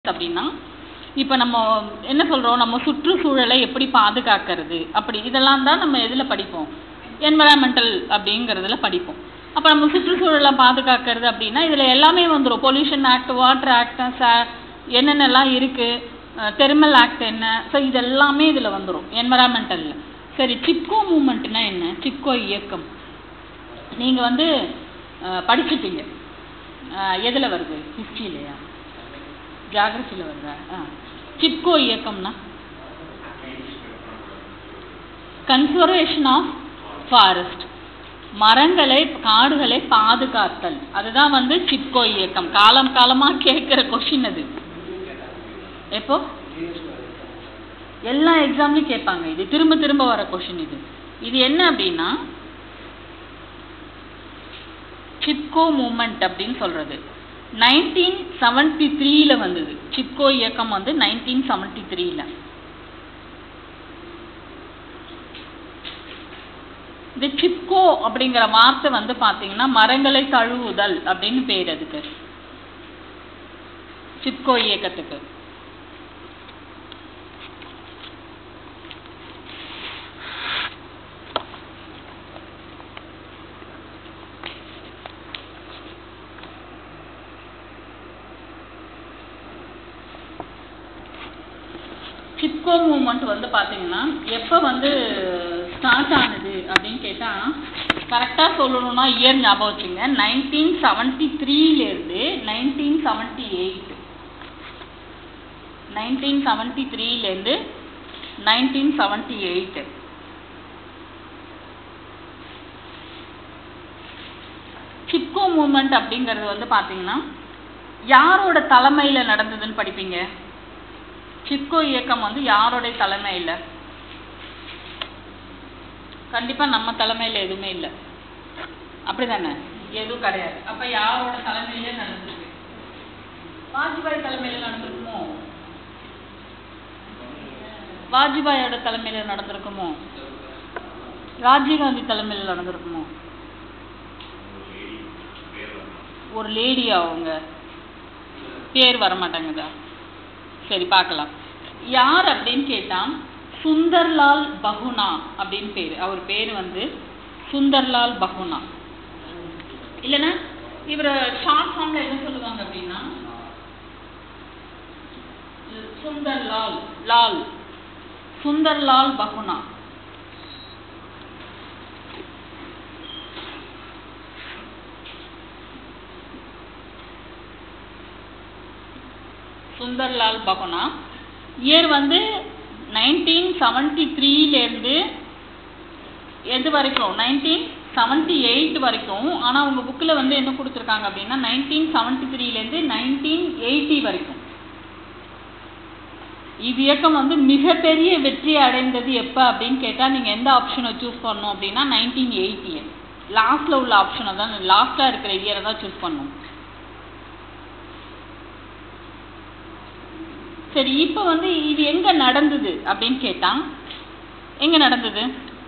அப்படின்னா இப்போ நம்ம என்ன சொல்கிறோம் நம்ம சுற்றுச்சூழலை எப்படி பாதுகாக்கிறது அப்படி இதெல்லாம் தான் நம்ம எதில் படிப்போம் என்வரான்மெண்டல் அப்படிங்கிறதுல படிப்போம் அப்போ நம்ம சுற்றுச்சூழலை பாதுகாக்கிறது அப்படின்னா இதில் எல்லாமே வந்துடும் பொல்யூஷன் ஆக்ட் வாட்டர் ஆக்ட் ச என்னென்னலாம் இருக்குது தெர்மல் ஆக்ட் என்ன ஸோ இதெல்லாமே இதில் வந்துடும் என்வரான்மெண்டலில் சரி சிப்கோ மூமெண்ட்னா என்ன சிப்கோ இயக்கம் நீங்கள் வந்து அஹ், படிச்சிருப்பீங்க எதில் வருது ஹிஸ்ட்ரியிலையா ஜாகிரஃபியில் வருதா ஆ சிப்கோ இயக்கம்னா கன்சர்வேஷன் ஆஃப் ஃபாரஸ்ட் மரங்களை காடுகளை பாதுகாத்தல் அதுதான் வந்து சிப்கோ இயக்கம் காலம் காலமாக கேட்குற கொஷின் அது எப்போ எல்லா எக்ஸாம்லையும் கேட்பாங்க இது திரும்ப திரும்ப வர கொஷின் இது இது என்ன அப்படின்னா சிப்கோ மூமெண்ட் அப்படின்னு சொல்றது நைன்டீன் செவன்டி த்ரீல வந்தது சிப்கோ இயக்கம் வந்து நைன்டீன் செவன்டி த்ரீல இந்த சிப்கோ அப்படிங்கிற வார்த்தை வந்து பாத்தீங்கன்னா மரங்களை தழுவுதல் அப்படின்னு பேர் அதுக்கு சிப்கோ இயக்கத்துக்கு சிப்கோ மூமெண்ட் வந்து பார்த்தீங்கன்னா எப்போ வந்து ஸ்டார்ட் ஆனது அப்படின்னு கேட்டால் கரெக்டாக சொல்லணும்னா இயர் ஞாபகம் வச்சுங்க நைன்டீன் செவன்ட்டி த்ரீலேருந்து nineteen seventy eight nineteen seventy த்ரீலேருந்து nineteen seventy eight Chipko movement அப்படிங்கிறது வந்து பார்த்தீங்கன்னா யாரோட தலைமையில் நடந்ததுன்னு படிப்பீங்க சிப்கோ இயக்கம் வந்து யாருடைய தலைமையில் கண்டிப்பா நம்ம தலைமையில் எதுவுமே இல்லை அப்படிதானே எதுவும் கிடையாது அப்ப யாரோட தலைமையில நடந்திருக்கு வாஜ்பாய் தலைமையில நடந்திருக்குமோ வாஜ்பாயோட தலைமையில நடந்திருக்குமோ ராஜீவ்காந்தி தலைமையில நடந்திருக்குமோ ஒரு லேடியா அவங்க பேர் வர மாட்டாங்கதா சரி பார்க்கலாம் யார் அப்படின்னு கேட்டா சுந்தர்லால் பகுனா அப்படின்னு பேர் அவர் பேர் வந்து சுந்தர்லால் பகுனா இல்லைன்னா இவரை ஷார்ட் ஃபார்ம்ல என்ன சொல்லுவாங்க அப்படின்னா சுந்தர்லால் லால் சுந்தர்லால் பகுனா சுந்தர்லால் பகுனா இயர் வந்து நைன்டீன் செவன்டி த்ரீலேருந்து எது வரைக்கும் நைன்டீன் செவன்டி எயிட் வரைக்கும் ஆனால் உங்கள் புக்கில் வந்து என்ன கொடுத்துருக்காங்க அப்படின்னா நைன்டீன் செவன்டி த்ரீலேருந்து நைன்டீன் எயிட்டி வரைக்கும் இது இயக்கம் வந்து மிகப்பெரிய வெற்றி அடைந்தது எப்போ அப்படின்னு கேட்டால் நீங்கள் எந்த ஆப்ஷனை சூஸ் பண்ணணும் அப்படின்னா நைன்டீன் எயிட்டி லாஸ்ட்டில் உள்ள ஆப்ஷனை தான் லாஸ்ட்டாக இருக்கிற இயரை தான் சூஸ் பண்ணணும் சரி இப்போ வந்து இது எங்க நடந்தது அப்படின்னு கேட்டா எங்க நடந்தது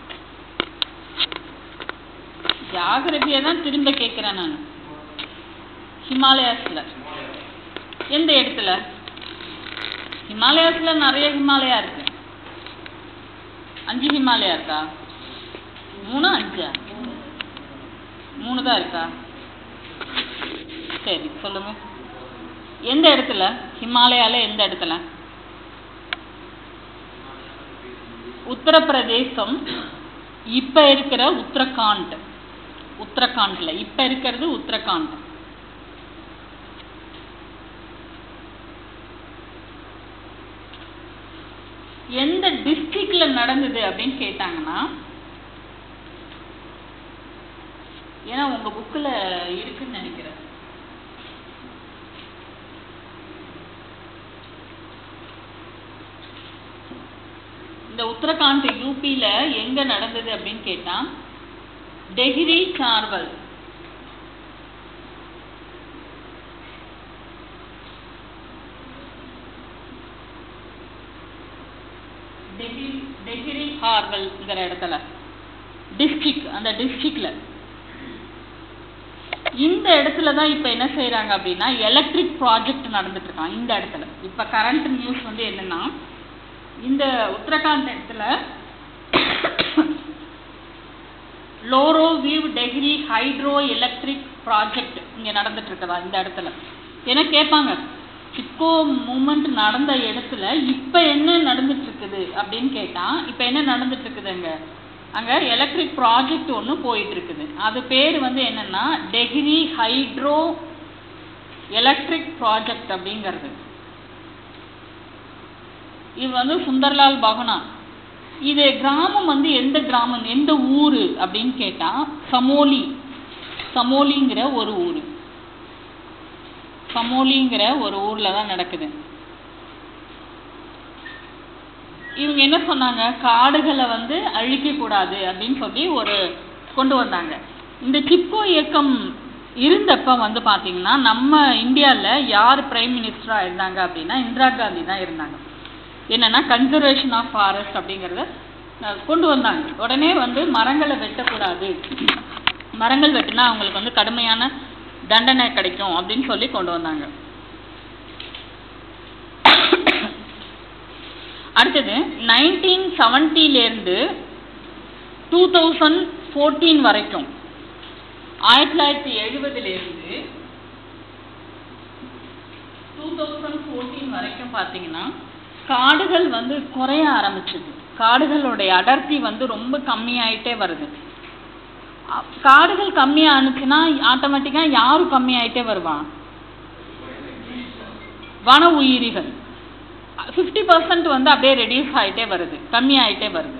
ஜாகிரபியை தான் திரும்ப கேட்குறேன் நான் ஹிமாலயாஸ்ல எந்த இடத்துல ஹிமாலயாஸ்ல நிறைய ஹிமாலயா இருக்கு அஞ்சு ஹிமாலயா இருக்கா மூணா அஞ்சா மூணு தான் இருக்கா சரி சொல்லுங்க எந்த இடத்துல ஹிமாலயால எந்த இடத்துல உத்தரப்பிரதேசம் இப்ப இருக்கிற உத்தரகாண்ட் உத்தரகாண்ட்ல இப்ப இருக்கிறது உத்தரகாண்ட் எந்த டிஸ்ட்ரிக்ட்ல நடந்தது அப்படின்னு கேட்டாங்கன்னா ஏன்னா உங்க புக்ல இருக்குன்னு நினைக்கிறேன் இந்த உத்தரகாண்ட் யூபியில் எங்கே நடந்தது அப்படின்னு கேட்டால் டெஹ்ரி சார்வல் டெஹ்ரி ஹார்வல்ங்கிற இடத்துல டிஸ்ட்ரிக்ட் அந்த டிஸ்ட்ரிக்ட்ல இந்த இடத்துல தான் இப்போ என்ன செய்றாங்க அப்படின்னா எலக்ட்ரிக் ப்ராஜெக்ட் நடந்துட்டு இருக்கான் இந்த இடத்துல இப்போ கரண்ட் நியூஸ் வந்து என்னன்னா இந்த உத்தரகாண்ட் இடத்துல லோரோ வீவ் டெஹ்ரி ஹைட்ரோ எலக்ட்ரிக் ப்ராஜெக்ட் இங்க நடந்துட்டு இருக்குதா இந்த இடத்துல ஏன்னா கேட்பாங்க சிப்கோ மூமெண்ட் நடந்த இடத்துல இப்ப என்ன நடந்துட்டு இருக்குது அப்படின்னு கேட்டா இப்ப என்ன நடந்துட்டு இருக்குதுங்க அங்க எலக்ட்ரிக் ப்ராஜெக்ட் ஒன்று போயிட்டு இருக்குது அது பேர் வந்து என்னன்னா டெஹ்ரி ஹைட்ரோ எலக்ட்ரிக் ப்ராஜெக்ட் அப்படிங்கிறது இது வந்து சுந்தர்லால் பகுனா இது கிராமம் வந்து எந்த கிராமம் எந்த ஊரு அப்படின்னு கேட்டா சமோலி சமோலிங்கிற ஒரு ஊரு சமோலிங்கிற ஒரு ஊர்ல தான் நடக்குது இவங்க என்ன சொன்னாங்க காடுகளை வந்து அழிக்க கூடாது அப்படின்னு சொல்லி ஒரு கொண்டு வந்தாங்க இந்த சிப்கோ இயக்கம் இருந்தப்ப வந்து பாத்தீங்கன்னா நம்ம இந்தியால யார் பிரைம் மினிஸ்டரா இருந்தாங்க அப்படின்னா இந்திரா காந்தி தான் இருந்தாங்க என்னன்னா கன்சர்வேஷன் ஆஃப் ஃபாரஸ்ட் அப்படிங்கிறத அஹ், கொண்டு வந்தாங்க உடனே வந்து மரங்களை வெட்டக்கூடாது மரங்கள் வெட்டினா அவங்களுக்கு வந்து கடுமையான தண்டனை கிடைக்கும் அப்படின்னு சொல்லி கொண்டு வந்தாங்க அடுத்தது நைன்டீன் செவன்ட்டிலேருந்து டூ தௌசண்ட் ஃபோர்டீன் வரைக்கும் ஆயிரத்தி தொள்ளாயிரத்தி எழுபதுலேருந்து டூ தௌசண்ட் ஃபோர்டீன் வரைக்கும் பார்த்தீங்கன்னா காடுகள் வந்து குறைய ஆரம்பிச்சது காடுகளுடைய அடர்த்தி வந்து ரொம்ப கம்மியாயிட்டே வருது அ- காடுகள் கம்மியானுச்சுன்னா ஆட்டோமேட்டிக்காக யாரு கம்மியாயிட்டே வருவா வன உயிரிகள் ஃபிஃப்டி பர்சன்ட் வந்து அப்படியே ரெடியூஸ் ஆயிட்டே வருது கம்மியாயிட்டே வருது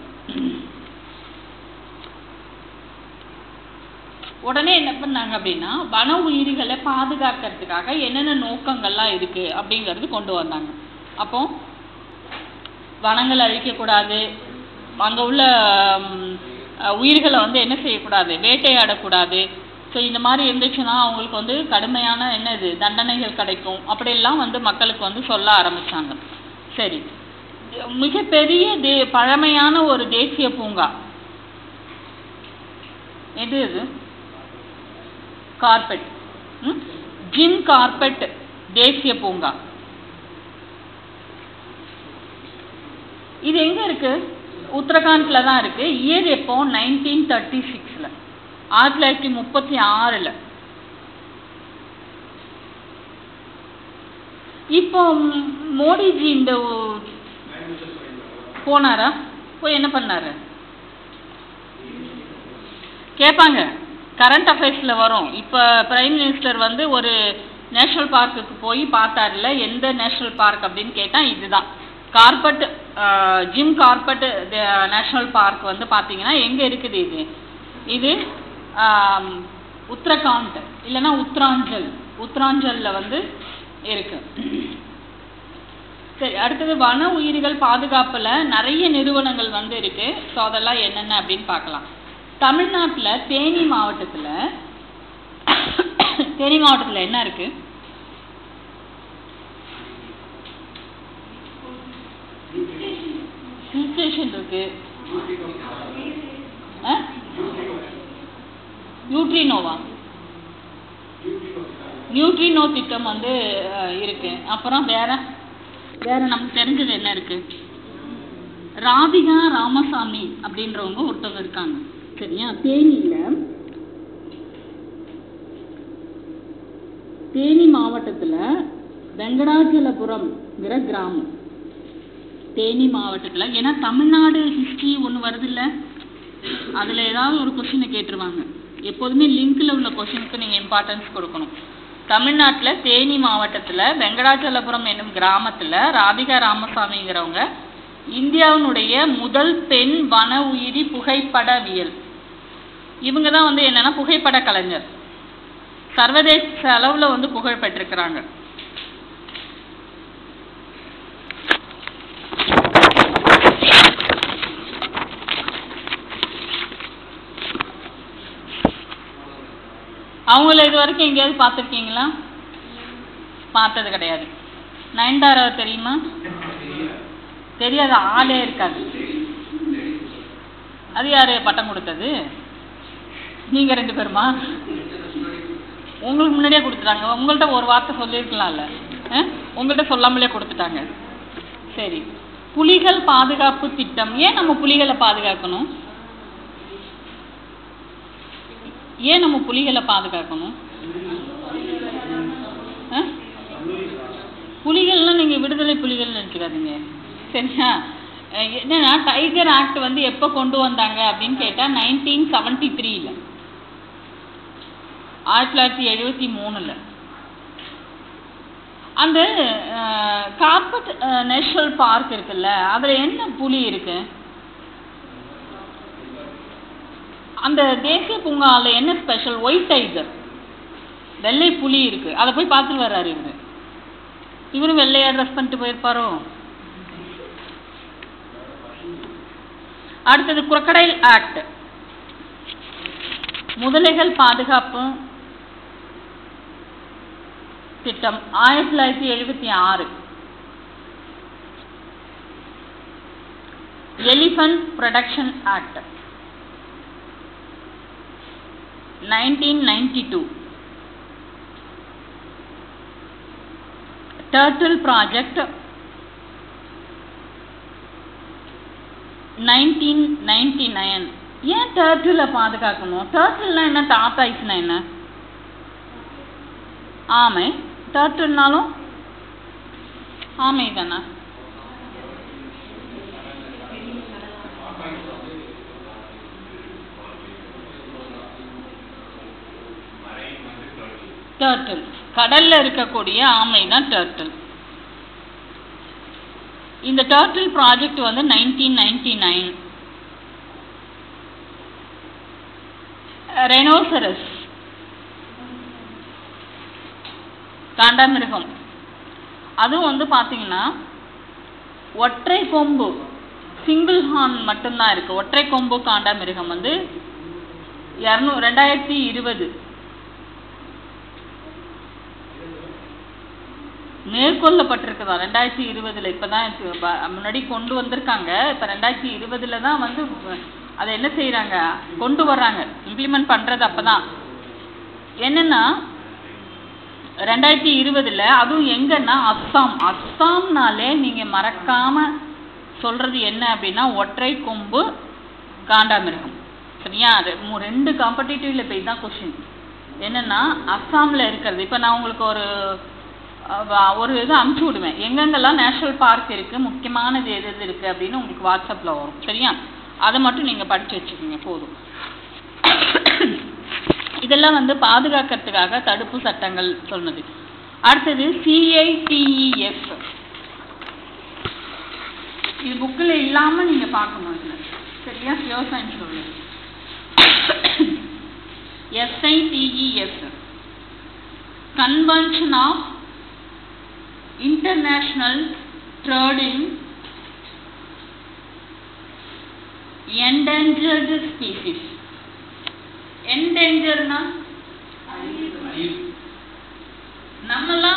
உடனே என்ன பண்ணாங்க அப்படின்னா வன உயிரிகளை பாதுகாக்கிறதுக்காக என்னென்ன நோக்கங்கள்லாம் இருக்கு அப்படிங்கிறது கொண்டு வந்தாங்க அப்போ வனங்கள் அழிக்கக்கூடாது அங்க உள்ள ம், அஹ், உயிர்களை வந்து என்ன செய்யக்கூடாது வேட்டையாடக்கூடாது ஸோ இந்த மாதிரி இருந்துச்சுன்னா அவங்களுக்கு வந்து கடுமையான என்னது தண்டனைகள் கிடைக்கும் அப்படியெல்லாம் வந்து மக்களுக்கு வந்து சொல்ல ஆரம்பிச்சாங்க சரி மிகப்பெரிய தே பழமையான ஒரு தேசிய பூங்கா எது இது கார்பெட் ம்? ஜிம் கார்பெட் தேசிய பூங்கா இது எங்க இருக்கு உத்தரகாண்ட்ல தான் இருக்கு இயர் எப்போ நைன்டீன் தேர்ட்டி சிக்ஸ்ல ஆயிரத்தி தொள்ளாயிரத்தி முப்பத்தி ஆறுல இப்போ ம், மோடிஜி இந்த ஊ- போனாரா போய் என்ன பண்ணாரு கேட்பாங்க கரண்ட் அஃபேர்ஸில் வரும் இப்போ பிரைம் மினிஸ்டர் வந்து ஒரு நேஷ்னல் பார்க்குக்கு போய் பார்த்தாருல எந்த நேஷ்னல் பார்க் அப்படின்னு கேட்டால் இதுதான் Corbett Jim Corbett national park வந்து பார்த்தீங்கன்னா எங்கே இருக்குது இது இது ஆம், உத்தரகாண்ட் இல்லைன்னா உத்தராஞ்சல் உத்தராஞ்சல்ல வந்து இருக்கு சரி அடுத்தது வன உயிரிகள் பாதுகாப்புல நிறைய நிறுவனங்கள் வந்து இருக்கு ஸோ அதெல்லாம் என்னென்ன அப்படின்னு பார்க்கலாம் தமிழ்நாட்டுல தேனி மாவட்டத்துல தேனி மாவட்டத்துல என்ன இருக்கு ஹில் ஸ்டேஷன் இருக்கு ஆ? நியூட்ரினோவா நியூட்ரினோ திட்டம் வந்து அஹ், இருக்கு அப்புறம் வேற வேற நமக்கு தெரிஞ்சது என்ன இருக்கு ராதிகா ராமசாமி அப்படின்றவங்க ஒருத்தவங்க இருக்காங்க சரியா தேனியில தேனி மாவட்டத்துல வெங்கடாச்சலபுரம்ங்கிற கிராமம் தேனி மாவட்டத்துல ஏன்னா தமிழ்நாடு ஹிஸ்டரி ஒன்று வருது இல்ல அதுல ஏதாவது ஒரு கொஸ்டினை கேட்டுருவாங்க எப்போதுமே லிங்க்ல உள்ள கொஸ்டினுக்கு நீங்க இம்பார்ட்டன்ஸ் கொடுக்கணும் தமிழ்நாட்டுல தேனி மாவட்டத்துல வெங்கடாச்சலபுரம் என்னும் கிராமத்துல ராதிகா ராமசாமிங்கிறவங்க இந்தியாவினுடைய முதல் பெண் வன உயிரி புகைப்படவியல் இவங்க தான் வந்து என்னன்னா புகைப்பட கலைஞர் சர்வதேச அளவுல வந்து புகழ் பெற்றிருக்கிறாங்க அவங்கள இது வரைக்கும் எங்கேயாவது பார்த்துருக்கீங்களா பார்த்தது கிடையாது நயன்தாரா தெரியுமா தெரியாத ஆளே இருக்காது அது யாரு பட்டம் கொடுத்தது நீங்க ரெண்டு பேருமா உங்களுக்கு முன்னாடியே கொடுத்துட்டாங்க உங்கள்கிட்ட ஒரு வார்த்தை சொல்லியிருக்கலாம்ல ஆ? உங்கள்கிட்ட சொல்லாமலே கொடுத்துட்டாங்க சரி புலிகள் பாதுகாப்பு திட்டம் ஏன் நம்ம புலிகளை பாதுகாக்கணும் ஏன் நம்ம புலிகளை பாதுகாக்கணும் ஆ? புலிகள்லாம் நீங்க விடுதலை புலிகள் நினைச்சுக்காதீங்க சரியா அஹ் என்னன்னா டைகர் ஆக்ட் வந்து எப்போ கொண்டு வந்தாங்க அப்படின்னு கேட்டா நைன்டீன் செவன்டி த்ரீல ஆயிரத்தி தொள்ளாயிரத்தி எழுபத்தி மூணுல அந்த கார்பட் நேஷனல் பார்க் இருக்குல்ல அதுல என்ன புலி இருக்கு அந்த தேசிய பூங்கால என்ன ஸ்பெஷல் ஒயிட் டைகர் வெள்ளை புலி இருக்கு அதை போய் பார்த்துட்டு வர்றாரு இவரு இவரும் வெள்ளையா ட்ரெஸ் பண்ணிட்டு போயிருப்பாரோ அடுத்தது குரக்கடைல் ஆக்ட் முதலைகள் பாதுகாப்பு திட்டம் ஆயிரத்தி தொள்ளாயிரத்தி எழுபத்தி ஆறு elephant production act nineteen ninety two turtle project nineteen ninety nine ஏன் டர்ட்டிலை பாதுகாக்கணும் டர்ட்டில்னா என்ன டாட்டாய்ஸ்னா என்ன ஆமை டர்ட்டில்னாலும் ஆமை தானே டர்ட்டில் கடல்ல இருக்கக்கூடிய ஆமை தான் டர்ட்டில் இந்த டர்ட்டில் ப்ராஜெக்ட் வந்து நைன்டீன் நைன்டி நைன் ரெனோசரஸ் காண்டாமிருகம் அதுவும் வந்து பார்த்தீங்கன்னா ஒற்றை கொம்பு சிங்கிள் ஹார்ன் மட்டும்தான் இருக்கு ஒற்றை கொம்பு காண்டாமிருகம் வந்து இரநூ ரெண்டாயிரத்தி இருபது மேற்கொள்ளப்பட்டிருக்குதா ரெண்டாயிரத்தி இருபதுல இப்பதான் இது ப- முன்னாடி கொண்டு வந்திருக்காங்க இப்ப ரெண்டாயிரத்தி இருபதுல தான் வந்து அதை என்ன செய்றாங்க கொண்டு வர்றாங்க இம்ப்ளிமெண்ட் பண்றது அப்பதான் என்னன்னா ரெண்டாயிரத்தி இருபதுல அதுவும் எங்கன்னா அஸ்ஸாம் அஸ்ஸாம்னாலே நீங்க மறக்காம சொல்றது என்ன அப்படின்னா ஒற்றை கொம்பு காண்டாமிருகம் சரியா அது மு- ரெண்டு காம்படிட்டிவ்ல போய் தான் கொஸ்டின் என்னன்னா அஸ்ஸாம்ல இருக்கிறது இப்போ நான் உங்களுக்கு ஒரு அஹ், வ- ஒரு இது அமுச்சு விடுவேன் எங்கெங்கெல்லாம் நேஷனல் பார்க் இருக்கு முக்கியமானது எது எது இருக்கு அப்படின்னு உங்களுக்கு வாட்ஸ்அப்ல வரும் சரியா அதை மட்டும் நீங்க படிச்சு வச்சுக்கோங்க போதும் இதெல்லாம் வந்து பாதுகாக்கிறதுக்காக தடுப்பு சட்டங்கள் சொன்னது அடுத்தது சிஐடிஇஎஃப் இது புக்கில் இல்லாம நீங்க பார்க்கணும் இதுல சரியா பியோர் சயின்ஸ் சொல்லு SITEF convention of international trade in endangered species என்டேஞ்சர்னா நம்மலாம்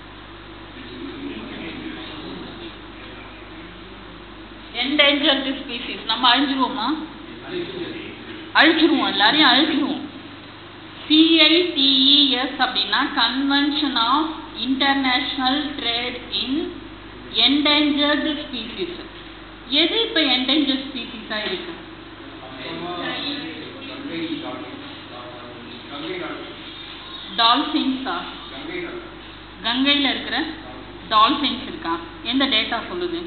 என்டேஞ்சர்டு ஸ்பீசிஸ் நம்ம அழிஞ்சிருவோமா அழிச்சிருவோம் எல்லாரையும் அழிச்சிருவோம் சிஐடிஇஎஸ் அப்படின்னா convention of international trade in endangered species எது இப்போ என்டேஞ்சர்ட் ஸ்பீசிஸாக இருக்கு டால்ஃபின்ஸா கங்கையில் இருக்கிற டால்ஃபின்ஸ் இருக்கா எந்த டேட்டா சொல்லுது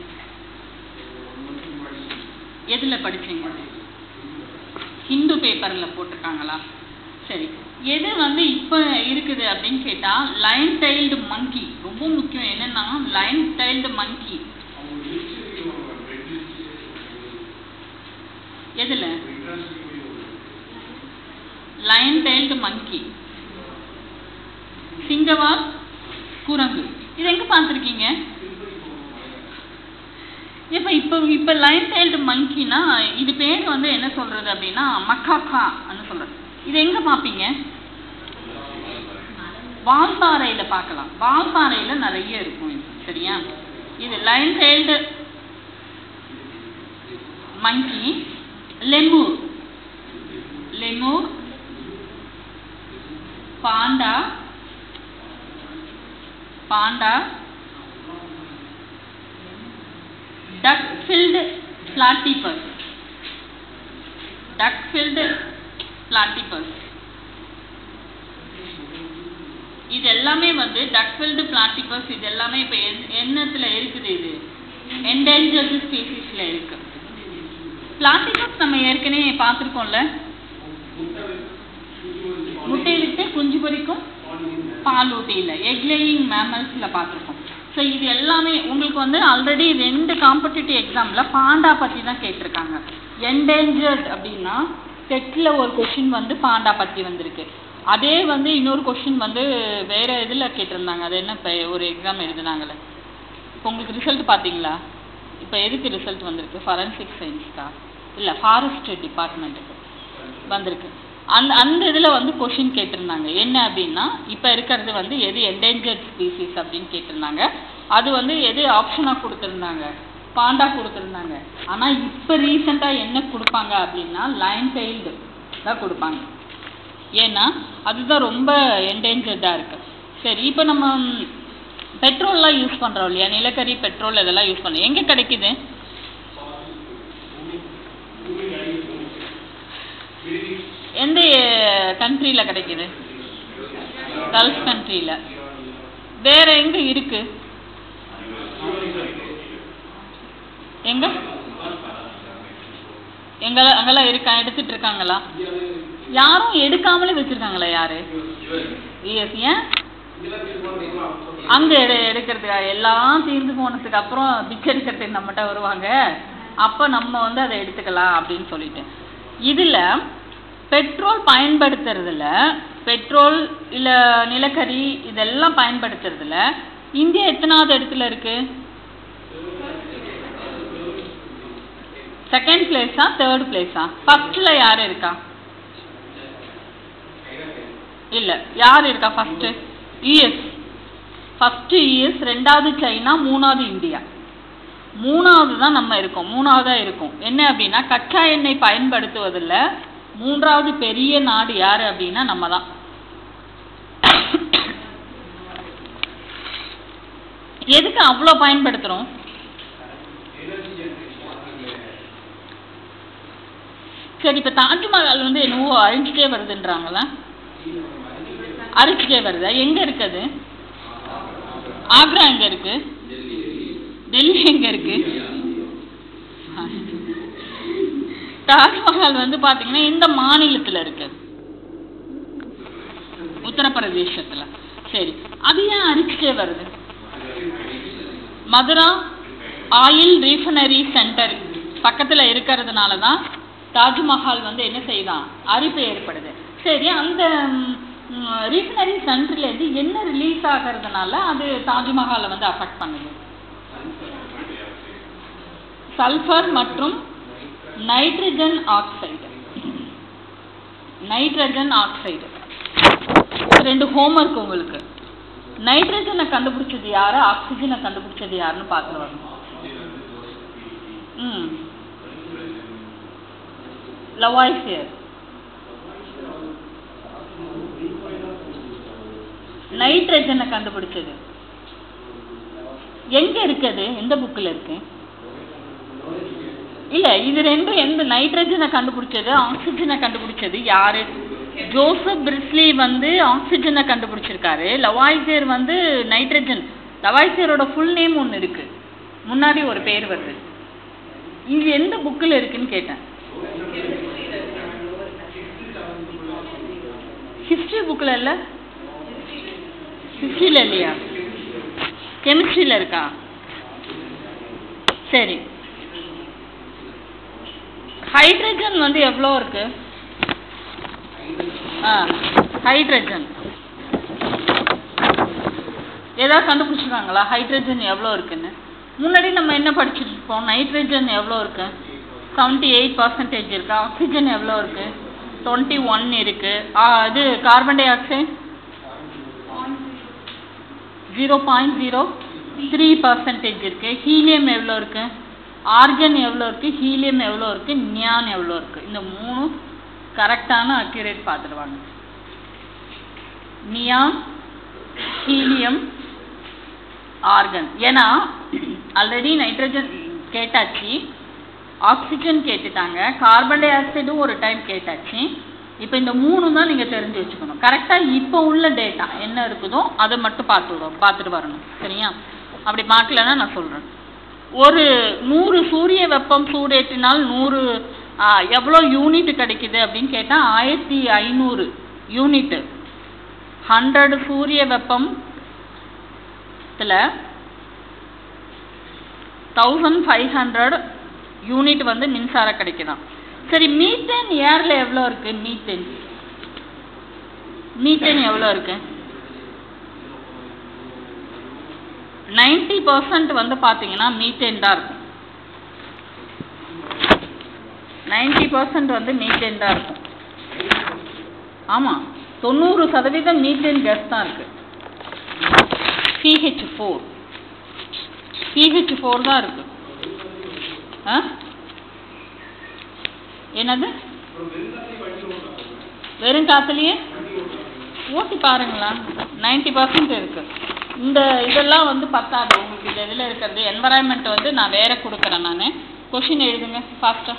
எதில் படிச்சீங்க ஹிந்து பேப்பரில் போட்டிருக்காங்களா சரி எது வந்து இப்போ இருக்குது அப்படின்னு கேட்டால் லைன் டைல்டு மங்கி ரொம்ப முக்கியம் என்னன்னா லைன் டைல்டு மங்கி எதில் லைன் டைல்டு மங்கி சிங்கவால் குரங்கு இது எங்க பார்த்துருக்கீங்க இப்ப இப்போ இப்போ லைன் டைல்டு மங்கினா இது பேர் வந்து என்ன சொல்றது அப்படின்னா மக்காக்கா சொல்றது இது எங்க பார்ப்பீங்க வால்பாறையில பார்க்கலாம் வால்பாறையில நிறைய இருக்கும் இது சரியா இது lion tailed monkey lemur lemur panda panda duck filled platypus duck filled platypus இது எல்லாமே வந்து டக் ஃபில்டு பிளாட்டிபஸ் இது எல்லாமே இப்போ என்னத்துல இருக்குது இது என்டேஞ்சர்டு ஸ்பீசிஸ்ல இருக்கு பிளாட்டிபஸ் நம்ம ஏற்கனவே பார்த்துருக்கோம்ல முட்டை விட்டு குஞ்சு பொரிக்கும் பால் ஊட்டியில் எக் லேயிங் மேமல்ஸில் பார்த்துருக்கோம் ஸோ இது எல்லாமே உங்களுக்கு வந்து ஆல்ரெடி ரெண்டு காம்படிட்டிவ் எக்ஸாமில் பாண்டா பற்றி தான் கேட்டிருக்காங்க என்டேஞ்சர்ட் அப்படின்னா டெட்டில் ஒரு கொஷின் வந்து பாண்டா பற்றி வந்திருக்கு அதே வந்து இன்னொரு கொஷின் வந்து வேற இதில் கேட்டிருந்தாங்க அது என்ன இப்போ ஒரு எக்ஸாம் எழுதுனாங்களே இப்போ உங்களுக்கு ரிசல்ட் பார்த்தீங்களா இப்போ எதுக்கு ரிசல்ட் வந்திருக்கு ஃபரன்சிக் சயின்ஸ்க்கா இல்லை ஃபாரஸ்ட் டிபார்ட்மெண்ட்டுக்கு வந்திருக்கு அந்த அந்த இதில் வந்து கொஷின் கேட்டிருந்தாங்க என்ன அப்படின்னா இப்போ இருக்கிறது வந்து எது என்டேஞ்சர்ட் ஸ்பீசிஸ் அப்படின்னு கேட்டிருந்தாங்க அது வந்து எது ஆப்ஷனாக கொடுத்துருந்தாங்க பாண்டா கொடுத்துருந்தாங்க ஆனால் இப்போ ரீசெண்டாக என்ன கொடுப்பாங்க அப்படின்னா லைன் டெயில்டு தான் கொடுப்பாங்க ஏன்னா அதுதான் ரொம்ப என்டேஞ்சர்டாக இருக்கு சரி இப்போ நம்ம பெட்ரோல்லாம் யூஸ் பண்ணுறோம் இல்லையா நிலக்கரி பெட்ரோல் இதெல்லாம் யூஸ் பண்ணுறோம் எங்கே கிடைக்குது எந்த கண்ட்ரியில் கிடைக்குது கல்ஃப் கண்ட்ரியில் வேற எங்க இருக்கு எங்க எங்க அங்கெல்லாம் இருக்கா எடுத்துட்டு இருக்காங்களா யாரும் எடுக்காமலே வச்சிருக்காங்களா யாரு எஸ் ஏன் அங்க எடு எடுக்கிறதுக்கா எல்லாம் தீர்ந்து போனதுக்கு அப்புறம் பிச்சை எடுக்கிறதுக்கு நம்மகிட்ட வருவாங்க அப்ப நம்ம வந்து அதை எடுத்துக்கலாம் அப்படின்னு சொல்லிட்டு இதுல பெட்ரோல் பயன்படுத்துறதுல பெட்ரோல் இல்ல நிலக்கரி இதெல்லாம் பயன்படுத்துறதுல இந்தியா எத்தனாவது இடத்துல இருக்கு செகண்ட் பிளேஸா தேர்ட் பிளேஸா ஃபர்ஸ்ட்ல யார் இருக்கா இல்ல யார் இருக்கா ஃபர்ஸ்ட் யுஎஸ் ஃபர்ஸ்ட் யுஎஸ் ரெண்டாவது சைனா மூணாவது இந்தியா மூணாவது தான் நம்ம இருக்கோம் மூணாவதா இருக்கும் என்ன அப்படின்னா கச்சா எண்ணெய் பயன்படுத்துவதில் மூன்றாவது பெரிய நாடு யாரு அப்படின்னா நம்ம தான் எதுக்கு அவ்வளோ பயன்படுத்துறோம் சரி இப்ப தாஜ்மஹால் வந்து என்னவோ அழிஞ்சிட்டே வருதுன்றாங்களா அரிச்சிட்டே வருதா எங்க இருக்குது ஆக்ரா எங்க இருக்கு டெல்லி எங்க இருக்கு தாஜ்மஹால் வந்து பாத்தீங்கன்னா இந்த மாநிலத்துல இருக்கு உத்தரப்பிரதேசத்துல சரி அது ஏன் அரிச்சிட்டே வருது மதுரா ஆயில் ரீஃபனரி சென்டர் பக்கத்துல இருக்கிறதுனால தான் தாஜ்மஹால் வந்து என்ன செய்யுதான் அரிப்பு ஏற்படுது சரி அந்த ரீஃபனரி சென்டர்ல இருந்து என்ன ரிலீஸ் ஆகிறதுனால அது தாஜ்மஹாலை வந்து அஃபெக்ட் பண்ணுது சல்ஃபர் மற்றும் நைட்ரஜன் ஆக்சைடு நைட்ரஜன் ஆக்சைடு ரெண்டு ஹோம்ஒர்க் உங்களுக்கு நைட்ரஜனை கண்டுபிடிச்சது யாரு ஆக்சிஜனை கண்டுபிடிச்சது யாருன்னு பார்த்து வரணும் ம் லவாய்சியர் நைட்ரஜனை கண்டுபிடிச்சது எங்க இருக்குது எந்த புக்கில் இருக்கு இல்ல இது ரெண்டும் எந்த நைட்ரஜனை கண்டுபிடிச்சது ஆக்சிஜனை கண்டுபிடிச்சது யாரு ஜோசப் பிரிஸ்லி வந்து ஆக்சிஜனை கண்டுபிடிச்சிருக்காரு லவாய்சியர் வந்து நைட்ரஜன் லவாய்சியரோட ஃபுல் நேம் ஒன்று இருக்கு முன்னாடி ஒரு பேர் வருது இது எந்த புக்கில் இருக்குன்னு கேட்டேன் ஹிஸ்ட்ரி புக்கில் இல்லை ஹிஸ்ட்ரியில் இல்லையா கெமிஸ்ட்ரியில் இருக்கா சரி ஹைட்ரஜன் வந்து எவ்வளோ இருக்கு ஆ ஹைட்ரஜன் ஏதாவது கண்டுபிடிச்சிருக்காங்களா ஹைட்ரஜன் எவ்வளோ இருக்குன்னு முன்னாடி நம்ம என்ன படிச்சுட்டு இருப்போம் நைட்ரஜன் எவ்வளோ இருக்கு செவன்ட்டி எயிட் பர்சன்டேஜ் இருக்கு ஆக்சிஜன் எவ்வளோ இருக்கு டுவெண்ட்டி ஒன் இருக்கு ஆ, இது carbon dioxide zero point zero three percentage இருக்கு ஹீலியம் எவ்வளோ இருக்கு ஆர்கன் எவ்வளோ இருக்கு ஹீலியம் எவ்வளோ இருக்கு நியான் எவ்வளோ இருக்கு இந்த மூணும் கரெக்டான அக்யூரேட் பார்த்துடுவாங்க நியான் ஹீலியம் ஆர்கன் ஏன்னா ஆல்ரெடி நைட்ரஜன் கேட்டாச்சு ஆக்சிஜன் கேட்டுட்டாங்க கார்பன் டை ஆக்சைடும் ஒரு டைம் கேட்டாச்சு இப்போ இந்த மூணு தான் நீங்கள் தெரிஞ்சு வச்சுக்கணும் கரெக்டாக இப்போ உள்ள டேட்டா என்ன இருக்குதோ அதை மட்டும் பார்த்து விடும் பார்த்துட்டு வரணும் சரியா அப்படி பார்க்கலன்னா நான் சொல்கிறேன் ஒரு நூறு சூரிய வெப்பம் சூடேற்றினால் நூறு ஆ, எவ்வளோ யூனிட் கிடைக்குது அப்படின்னு கேட்டால் ஆயிரத்தி ஐநூறு யூனிட்டு ஹண்ட்ரட் சூரிய வெப்பம் தௌசண்ட் ஃபைவ் ஹண்ட்ரட் யூனிட் வந்து மின்சாரம் கிடைக்குதாம் சரி மீத்தேன் ஏர்ல எவ்வளோ இருக்கு மீத்தேன் மீத்தேன் எவ்வளோ இருக்கு நைன்டி பர்சன்ட் வந்து பார்த்தீங்கன்னா மீத்தேன் தான் இருக்கும் நைன்டி பர்சன்ட் வந்து மீத்தேன் தான் இருக்கும் ஆமாம் தொண்ணூறு சதவீதம் மீத்தேன் கேஸ் தான் இருக்கு சிஹெச் ஃபோர் சிஹெச் ஃபோர் தான் இருக்கு ஆ என்னது வெறும் காத்துலயே ஓட்டி பாருங்களா நைன்டி பர்சன்ட் இருக்கு இந்த இதெல்லாம் வந்து பத்தாது உங்களுக்கு இந்த இதில் இருக்கிறது என்வரான்மெண்ட் வந்து நான் வேற கொடுக்குறேன் நான் கொஷின் எழுதுங்க ஃபாஸ்ட்டாக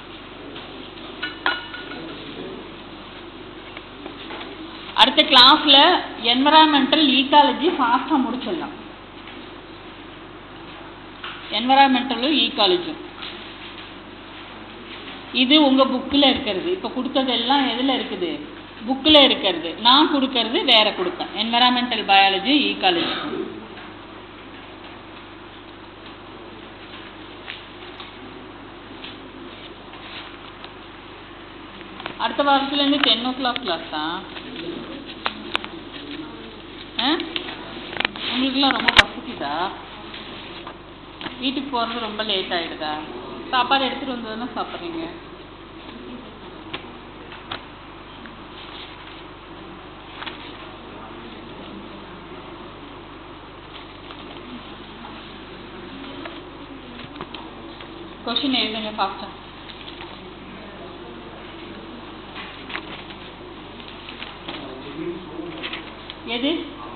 அடுத்த கிளாஸில் என்வரான்மெண்டல் ஈக்காலஜி ஃபாஸ்ட்டாக முடிச்சிடலாம் என்வரான்மெண்டலும் ஈக்காலஜியும் இது உங்கள் புக்கில் இருக்கிறது இப்போ கொடுத்ததெல்லாம் எதில் இருக்குது புக்கில் இருக்கிறது நான் கொடுக்கறது வேற கொடுப்பேன் என்வரான்மெண்டல் பயாலஜி ஈக்காலஜி அடுத்த வாரத்துலேருந்து டென் ஓ கிளாக் கிளாஸா ஆ உங்களுக்குலாம் ரொம்ப பசிக்குதா வீட்டுக்கு போகிறது ரொம்ப லேட் ஆகிடுதா சாப்பாடு எடுத்துகிட்டு வந்து தானே சாப்பிட்றீங்க கொஷின் எழுதுங்க ஃபாஸ்ட்டாக எது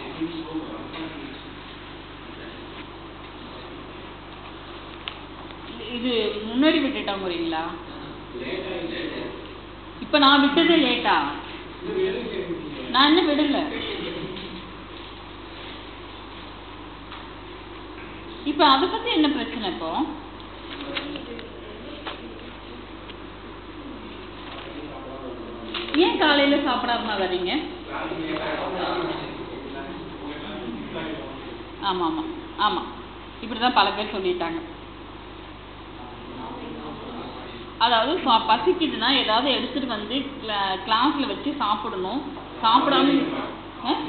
இது முன்னாடி விட்டுட்டோங்கிறீங்களா இப்போ நான் விட்டது லேட்டா நான் இன்னும் விடல இப்போ அதை பத்தி என்ன பிரச்சனை இப்போ ஏன் காலையில சாப்பிடாம வர்றீங்க ஆமா ஆமா ஆமா இப்படிதான் பல பேர் சொல்லிட்டாங்க அதாவது சா- பசிக்குதுன்னா ஏதாவது எடுத்துட்டு வந்து கிளா- கிளாஸ்ல வச்சு சாப்பிடணும் சாப்பிடாம ஆ?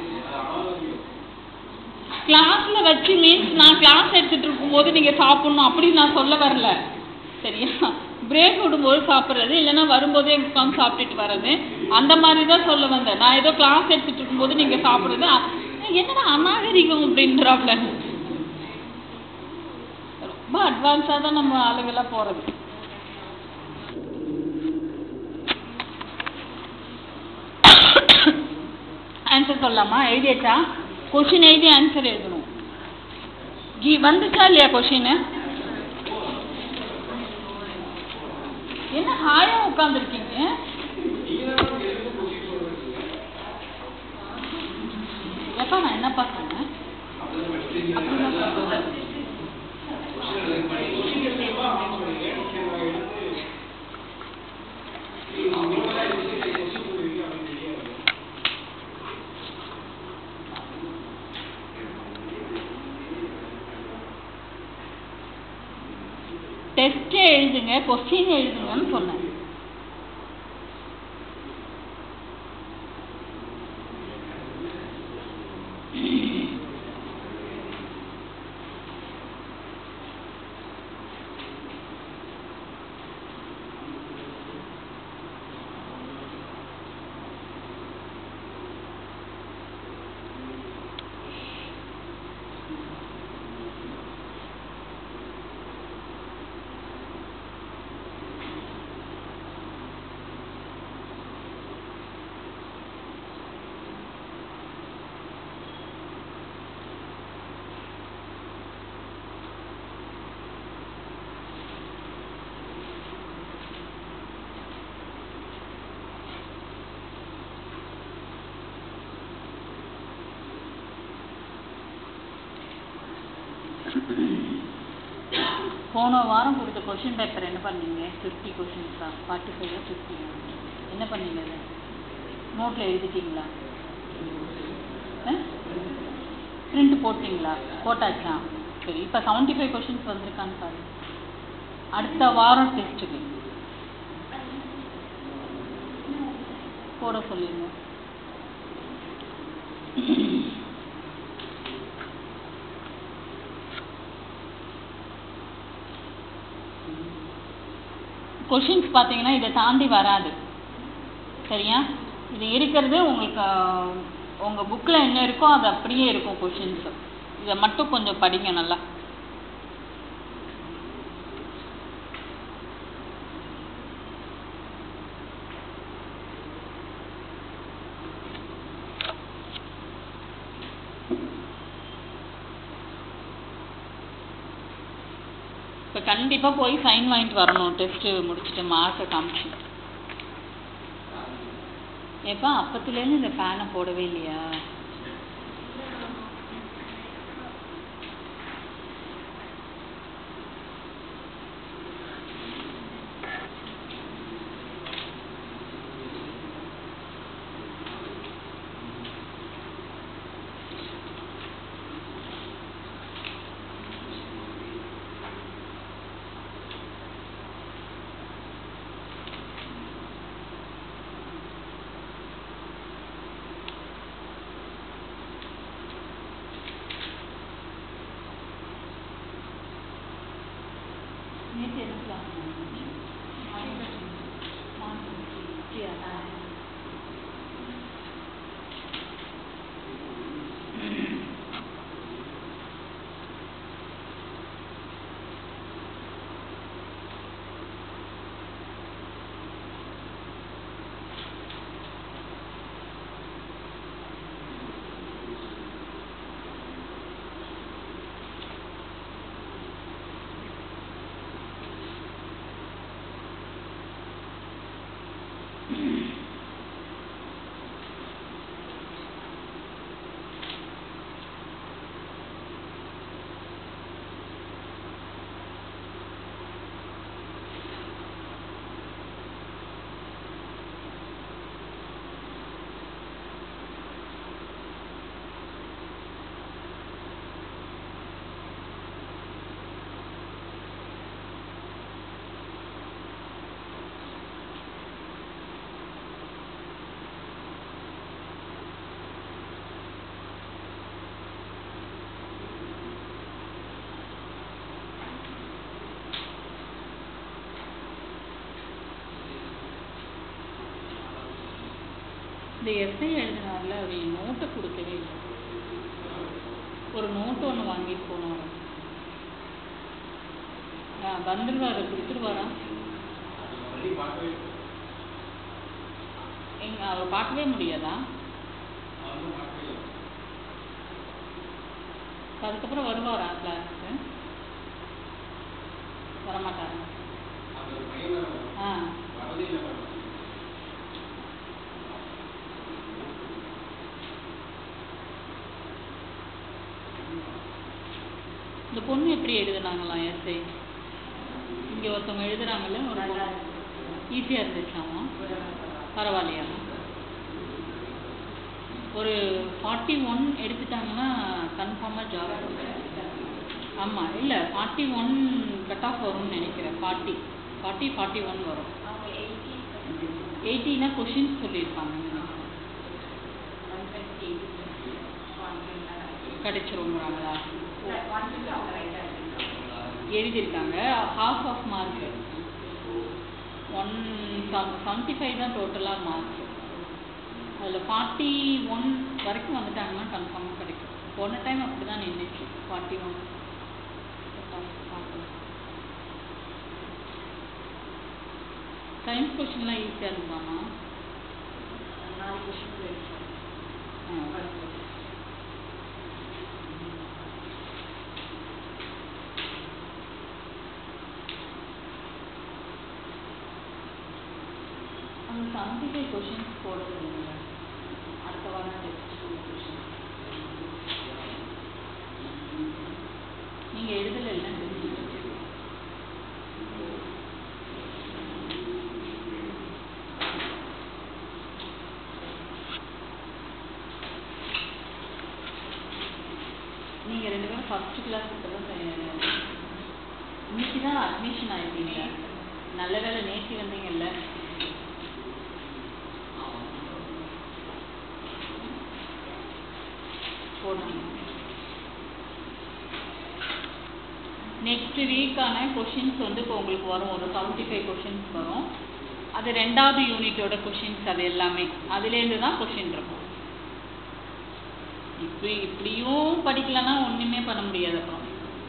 கிளாஸ்ல வச்சு மீன்ஸ் நான் கிளாஸ் எடுத்துட்டு இருக்கும்போது நீங்க சாப்பிடணும் அப்படி நான் சொல்ல வரல சரியா பிரேக் விடும்போது சாப்பிட்றது இல்லைன்னா வரும்போதே உட்காந்து சாப்பிட்டுட்டு வர்றது அந்த மாதிரி தான் சொல்ல வந்தேன் நான் ஏதோ கிளாஸ் எடுத்துட்டு இருக்கும்போது நீங்க சாப்பிட்றது அ- என்னடா அநாகரிகம் அப்படின்றாப்ல ரொம்ப அட்வான்ஸாக தான் நம்ம ஆளுங்கெல்லாம் போறது ஆன்சர் சொல்லலாமா எழுதியாச்சா கொஷின் எழுதி ஆன்சர் எழுதணும் ஜி வந்துச்சா இல்லையா கொஷின் என்ன ஹாயா உட்காந்துருக்கீங்க எப்பா நான் என்னப்பா சொன்னேன் அப்படிலாம் சொல்லல. டெஸ்ட் எழுதுங்க கொஸ்டின் எழுதுங்கன்னு சொன்னேன் போன வாரம் கொடுத்த கொஷின் பேப்பர் என்ன பண்ணீங்க ஃபிஃப்டி கொஷின்ஸா ஃபார்ட்டி ஃபைவ் ஃபிஃப்டி என்ன பண்ணீங்க அது நோட்டில் எழுதிட்டீங்களா பிரிண்ட் போட்டிங்களா போட்டாச்சா சரி இப்போ செவன்ட்டி ஃபைவ் கொஷின்ஸ் வந்திருக்கான்னு பாரு அடுத்த வாரம் டெஸ்ட்டுக்கு போட சொல்லிடுங்க நீங்கள் கொஷின்ஸ் பார்த்தீங்கன்னா இதை தாண்டி வராது சரியா இது இருக்கிறது உங்களுக்கு உங்கள் புக்கில் என்ன இருக்கோ அது அப்படியே இருக்கும் கொஷின்ஸு இதை மட்டும் கொஞ்சம் படிங்க நல்லா இப்போ கண்டிப்பாக போய் சைன் வாங்கிட்டு வரணும் டெஸ்ட்டு முடிச்சுட்டு மார்க்கை காமிச்சு ஏப்பா அப்பத்துலேருந்து இந்த ஃபேனை போடவே இல்லையா நேற்று என்ன கிளாஸ் இந்த எஸ்ஐ எழுதினார்ல அவர் என் நோட்டை கொடுக்கவே இல்லை ஒரு நோட்டு ஒன்று வாங்கிட்டு போனார் ஆ வந்துடுவார் கொடுத்துருவாரா எங்க அவர் பார்க்கவே முடியாதா அதுக்கப்புறம் வருவாரா கிளாஸுக்கு வரமாட்டாரா ஆ இந்த பொண்ணு எப்படி எழுதுனாங்களாம் எஸ்ஐ இங்கே ஒருத்தவங்க எழுதுறாங்கல்ல ஒரு ஈஸியாக இருந்துச்சாமா பரவாயில்லையா ஒரு ஃபார்ட்டி ஒன் எடுத்துட்டாங்கன்னா கன்ஃபார்மாக ஜாப் ஆமாம் இல்லை ஃபார்ட்டி ஒன் கட் ஆஃப் வரும்னு நினைக்கிறேன் ஃபார்ட்டி ஃபார்ட்டி ஃபார்ட்டி ஒன் வரும் எயிட்டினா கொஷின்ஸ் சொல்லியிருப்பாங்க கிடைச்சிருங்கிறாங்களா எழுதியிருக்காங்க half of mark one seventy five தான் டோட்டலாக மார்க் அதில் ஃபார்ட்டி ஒன் வரைக்கும் வந்துட்டாங்கன்னா கன்ஃபார்மாக கிடைக்கும் போன டைம் அப்படி தான் நின்றுச்சு ஃபார்ட்டி ஒன் சயின்ஸ் கொஷின்லாம் ஈஸியாக இருக்குமாம்மா ஆ அந்த செவன்டி ஃபைவ் கொஷின்ஸ் போட சொல்லுங்க அடுத்த வாரம் டெஸ்ட் கொஷின் நீங்கள் எழுதலைன்னா டெஸ்ட் ஃபஸ்ட்டு கிளாஸ் இப்போ தான் இன்னைக்கு தான் அட்மிஷன் ஆயிருக்கீங்க நல்ல வேளை நேற்று வந்தீங்கல்ல போடணும் நெக்ஸ்ட் வீக்கான கொஷின்ஸ் வந்து இப்போ உங்களுக்கு வரும் ஒரு செவன்ட்டி ஃபைவ் கொஷின்ஸ் வரும் அது ரெண்டாவது யூனிட்டோட கொஷின்ஸ் அது எல்லாமே அதுலேருந்து தான் கொஷின் இருக்கும் இப்படி இப்படியும் படிக்கலன்னா ஒன்றுமே பண்ண முடியாது அப்புறம்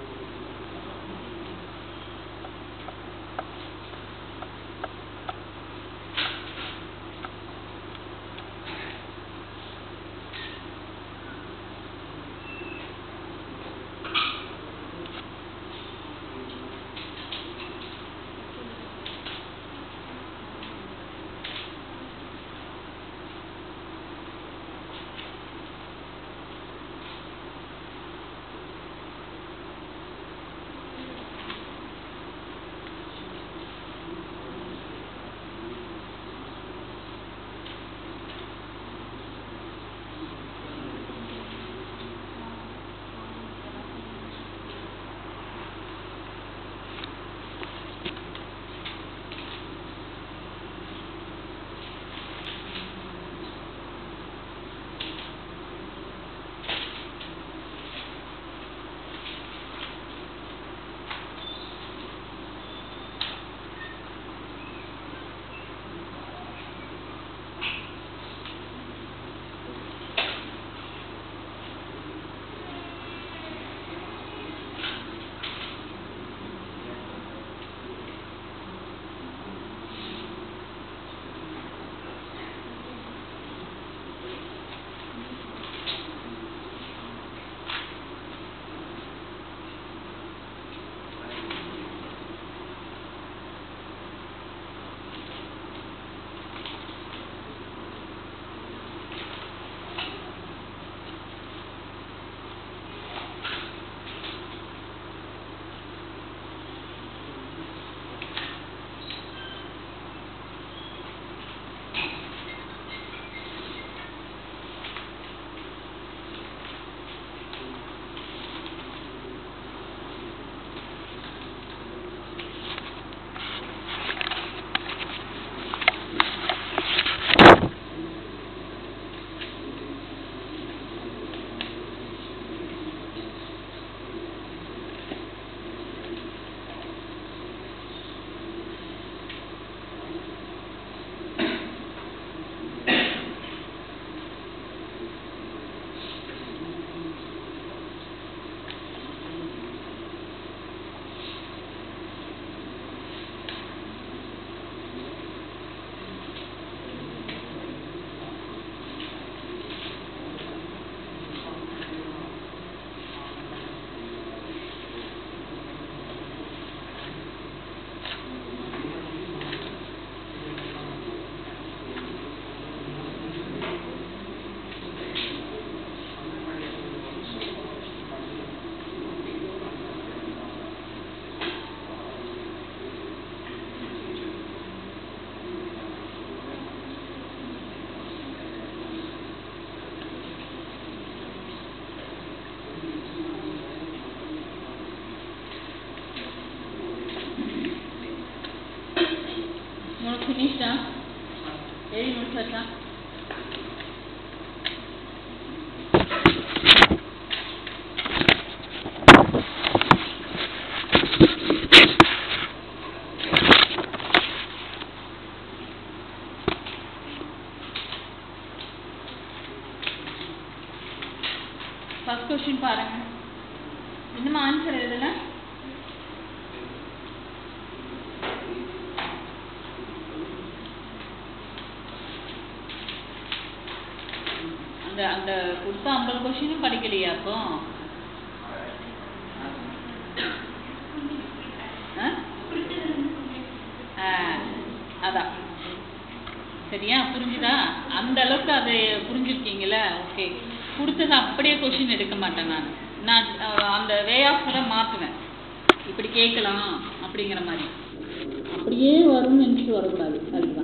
உனக்கு ஃபினிஷ்டா எழுதி முடிச்சாச்சா ஃபர்ஸ்ட் கொஸ்டின் பாருங்க இன்னும் ஆன்சர் எழுதல அந்த அந்த கொடுத்த ஐம்பது கொஸ்டினும் படிக்கலையா அப்போ ஆ? ஆ, அதான் சரியா புரிஞ்சுதா அந்த அளவுக்கு அது புரிஞ்சிருக்கீங்கள ஓகே கொடுத்தது அப்படியே கொஷின் எடுக்க மாட்டேன் நான் நான் அஹ், அந்த வே ஆஃப் மாற்றுவேன் இப்படி கேட்கலாம் அப்படிங்கிற மாதிரி அப்படியே வரும்னு நினச்சிட்டு வரக்கூடாது அதுதான்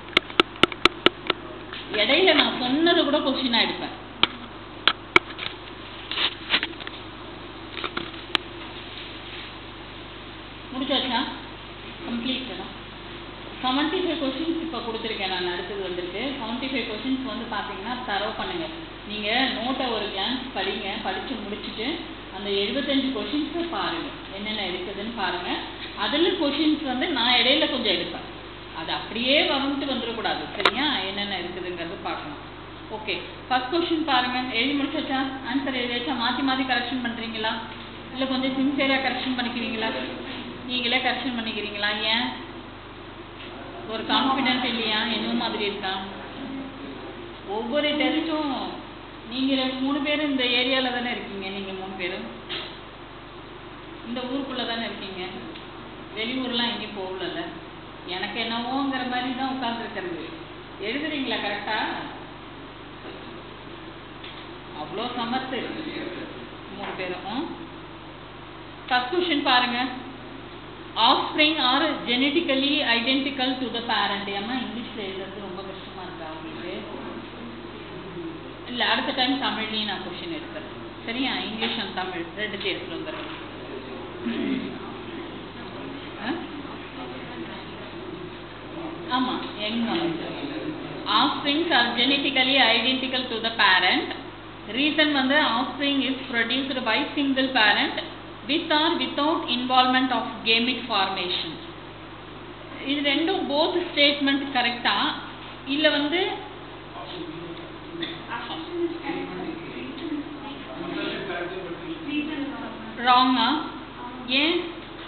இடையில நான் சொன்னதை கூட கொஷினாக எடுப்பேன் செவன்ட்டி ஃபைவ் கொஷின்ஸ் இப்போ கொடுத்துருக்கேன் நான் அடுத்தது வந்திருக்கு செவன்ட்டி ஃபைவ் கொஷின்ஸ் வந்து பார்த்தீங்கன்னா தரவு பண்ணுங்கள் நீங்கள் நோட்டை ஒரு கிளான்ஸ் படிங்க படித்து முடிச்சுட்டு அந்த எழுபத்தஞ்சு கொஷின்ஸை பாருங்கள் என்னென்ன இருக்குதுன்னு பாருங்கள் அதில் கொஷின்ஸ் வந்து நான் இடையில கொஞ்சம் எடுப்பேன் அது அப்படியே வரும்ட்டு வந்துடக்கூடாது சரியா என்னென்ன இருக்குதுங்கிறது பார்க்கணும் ஓகே ஃபர்ஸ்ட் கொஷின் பாருங்கள் எழுதி முடிச்சாச்சா ஆன்சர் எழுதியாச்சா மாற்றி மாற்றி கரெக்ஷன் பண்ணுறீங்களா இல்லை கொஞ்சம் சின்சியராக கரெக்ஷன் பண்ணிக்கிறீங்களா நீங்களே கரெக்ஷன் பண்ணிக்கிறீங்களா ஏன் ஒரு கான்ஃபிடென்ட் இல்லையா என்ன மாதிரி இருக்கா ஒவ்வொரு டெஸ்ட்டும் நீங்கள் ரெண்டு மூணு பேரும் இந்த ஏரியாவில் தானே இருக்கீங்க நீங்கள் மூணு பேரும் இந்த ஊருக்குள்ளே தானே இருக்கீங்க வெளியூர்லாம் எங்கேயும் போகல எனக்கு என்னவோங்கிற மாதிரி தான் உட்காந்துருக்கிறது எழுதுறீங்களா கரெக்டா அவ்வளோ சமத்து மூணு பேரும் ஃபர்ஸ்ட் கொஷின் பாருங்க offspring are genetically identical to the parent ஏமா இங்கிலீஷில் எழுதுறது ரொம்ப கஷ்டமா இருக்கா உங்களுக்கு இல்லை அடுத்த டைம் தமிழ்லேயும் நான் கொஷின் எடுக்கிறேன் சரியா இங்கிலீஷ் அண்ட் தமிழ் ரெண்டு எடுத்துட்டு வந்துடுறேன் ஆமாம் young offsprings are genetically identical to the parent reason வந்து offspring is produced by single parent with or without involvement of gamete formation இது ரெண்டும் போத் ஸ்டேட்மெண்ட் கரெக்டா இல்ல வந்து ராங்கா ஏன்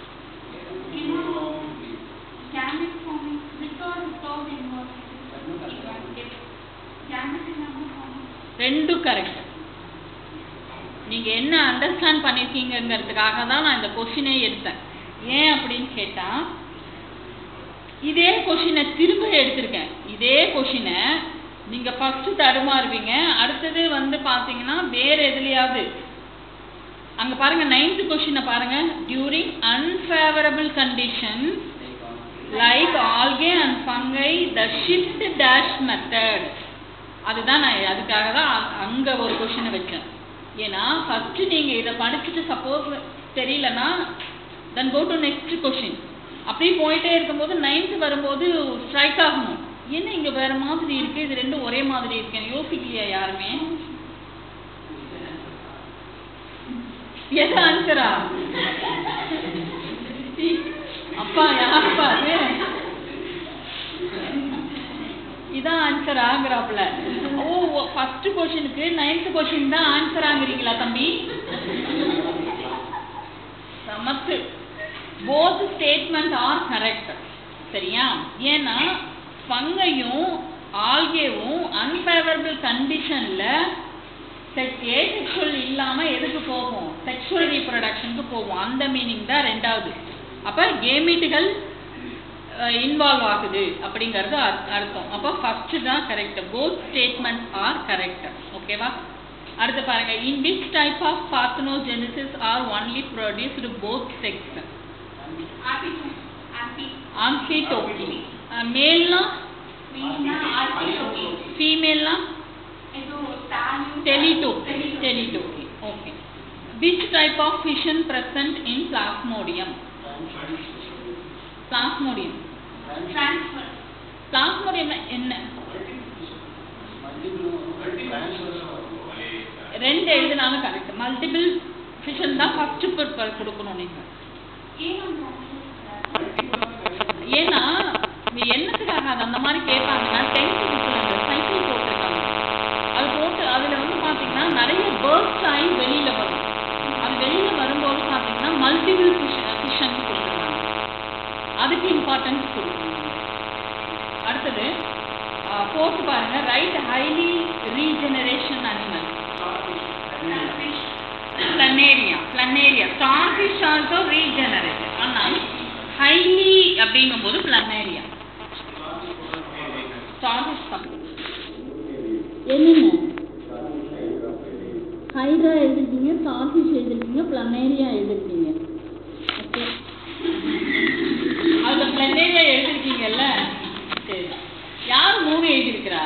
ரெண்டும் கரெக்ட் நீங்க என்ன அண்டர்ஸ்டாண்ட் பண்ணிருக்கீங்கிறதுக்காக தான் நான் இந்த கொஷினே எடுத்தேன் ஏன் அப்படின்னு கேட்டா இதே கொஷினை திரும்ப எடுத்திருக்கேன் இதே கொஷினை நீங்க ஃபர்ஸ்ட் தடுமாறுவீங்க அடுத்தது வந்து பாத்தீங்கன்னா வேற எதுலயாவது அங்க பாருங்க நைன்த் கொஷினை பாருங்க during unfavourable condition like algae and fungi the shift dash method அதுதான் நான் அதுக்காக தான் அங்க ஒரு கொஷினை வச்சேன் ஏன்னா ஃபர்ஸ்ட் நீங்க இதை படிச்சுட்டு சப்போஸ் தெரியலன்னா then go to next question அப்படியே போயிட்டே இருக்கும்போது நைன்த் வரும்போது ஸ்ட்ரைக் ஆகணும் என்ன இங்க வேற மாதிரி இருக்கு இது ரெண்டும் ஒரே மாதிரி இருக்கேன்னு யோசிக்கலையா யாருமே எது ஆன்சரா அப்பா யாருப்பா அது இதான் ஆன்சர் ஆகுறாப்ல ஓ ஃபர்ஸ்ட் கொஸ்டினுக்கு நைன்த் கொஸ்டின் தான் ஆன்சர் ஆகுறீங்களா தம்பி சமத்து போத் ஸ்டேட்மெண்ட் ஆர் கரெக்ட் சரியா ஏன்னா ஃபங்கையும் ஆல்கேவும் அன்ஃபேவரபிள் கண்டிஷன்ல ஏ செக்ஷுவல் இல்லாம எதுக்கு போகும் செக்ஷுவல் ரீப்ரொடக்ஷனுக்கு போகும் அந்த மீனிங் தான் ரெண்டாவது அப்ப கேமிட்டுகள் இன்வால்வ் ஆகுது அப்படிங்கிறது அர்த்தம் அப்போ ஃபர்ஸ்ட் தான் correct both statement are correct ஓகேவா அடுத்து பாருங்க in which type of parthenogenesis are only produced both sex amphitoky மேல்னா ஃபீமேல்னா thelytoky thelytoky okay which type of fission present in plasmodium plasmodium plasmodium என்ன ரெண்டு எழுதினாலும் கரெக்ட் மல்டிபிள் ஃபிஷன் தான் first prefer கொடுக்கணும் நீங்க ஏன்னா இது என்னத்துக்காக அது அந்த மாதிரி கேட்பாங்கன்னா டென்த் புக்கில் அந்த சைக்கிள் போட்டிருக்காங்க அது போட்டு அதில் வந்து பார்த்தீங்கன்னா நிறைய பேர்ட்ஸ் ஆகி வெளியில வரும் அது வெளியில வரும்போது பார்த்தீங்கன்னா மல்டிபிள் ஃபிஷன் ஃபிஷன் கொடுத்துருக்காங்க அதுக்கு இம்பார்ட்டன்ஸ் கொடுக்கணும் அடுத்தது போட்டு பாருங்க right highly regeneration animal planaria planaria starfish also regenerate ஆனால் ஹைலி அப்படிங்கும்போது பிளனேரியா ஸ்டார்ஃபிஷ் தான் என்னென்ன ஹைட்ரா எழுதிருக்கீங்க ஸ்டார்ஃபிஷ் எழுதிருக்கீங்க பிளனேரியா எழுதிருக்கீங்க ஓகே அதில் பிளனேரியா எழுதிருக்கீங்கல்ல சரி யார் மூணு எழுதியிருக்கிறா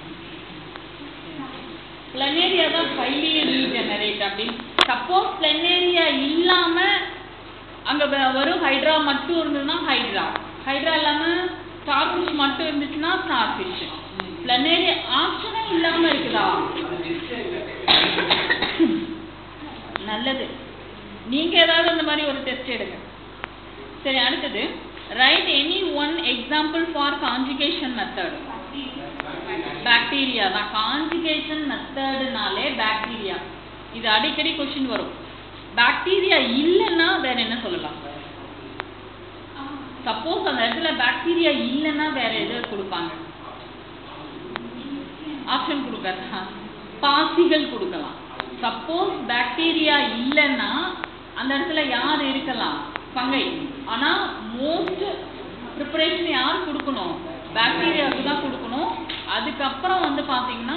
பிளனேரியா தான் ஃபைலி ரீஜெனரேட் அப்படின்னு சப்போஸ் பிளனேரியா இல்லாம அங்க வ- வெறும் ஹைட்ரா மட்டும் இருந்ததுன்னா ஹைட்ரா ஹைட்ரா இல்லாம ஸ்டார் ஃபிஷ் மட்டும் இருந்துச்சுன்னா ஸ்டார் ஃபிஷ் பிளனேரியா ஆப்ஷனே இல்லாம இருக்குதா நல்லது நீங்க ஏதாவது அந்த மாதிரி ஒரு டெஸ்ட் எடுங்க சரி அடுத்தது right any one example for conjugation method bacteria தான் கான்ஜுகேஷன் மெத்தடுனாலே பாக்டீரியா இது அடிக்கடி கொஸ்டின் வரும் பாக்டீரியா இல்லைன்னா வேற என்ன சொல்லலாம் சப்போஸ் அந்த இடத்துல பாக்டீரியா இல்லைன்னா வேற எது கொடுப்பாங்க ஆப்ஷன் கொடுக்கறதா பாசிகள் கொடுக்கலாம் சப்போஸ் பாக்டீரியா இல்லைன்னா அந்த இடத்துல யார் இருக்கலாம் ஃபங்கை ஆனா மோஸ்ட் ப்ரிப்பரேஷன் யார் கொடுக்கணும் பாக்டீரியாவுக்கு தான் கொடுக்கணும் அதுக்கப்புறம் வந்து பாத்தீங்கன்னா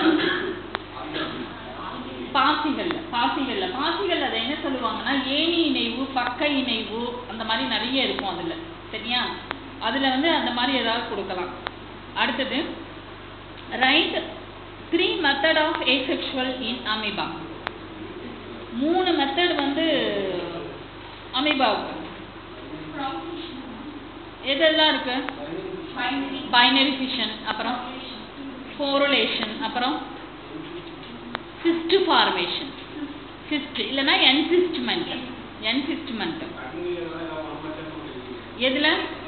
பாசிகள்ல பாசிகள்ல பாசிகள் அதை என்ன சொல்லுவாங்கன்னா ஏணி இணைவு பக்க இணைவு அந்த மாதிரி நிறைய இருக்கும் அதுல சரியா அதுல வந்து அந்த மாதிரி ஏதாவது கொடுக்கலாம் அடுத்தது right three method of asexual in amoeba மூணு மெத்தட் வந்து அமீபாவுக்கு எதெல்லாம் இருக்கு பைனரி ஃபிஷன் அப்புறம் ஸ்போருலேஷன் அப்புறம் சிஸ்ட் ஃபார்மேஷன் சிஸ்ட் இல்லைன்னா என்சிஸ்ட்மெண்ட் என்சிஸ்ட்மெண்ட் எதுல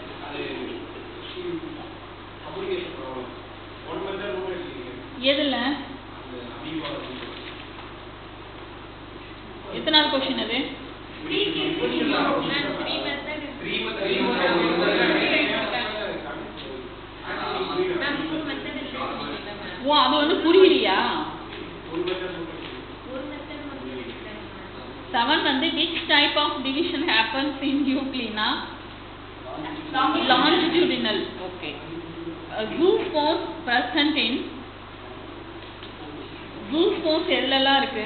எதுல எத்தனாவது கொஸ்டின் அது ஓ அது வந்து புரியலையா செவன் வந்து which type of division happens in euglena longitudinal okay uh, zoospores present in zoospores எதுலலாம் இருக்கு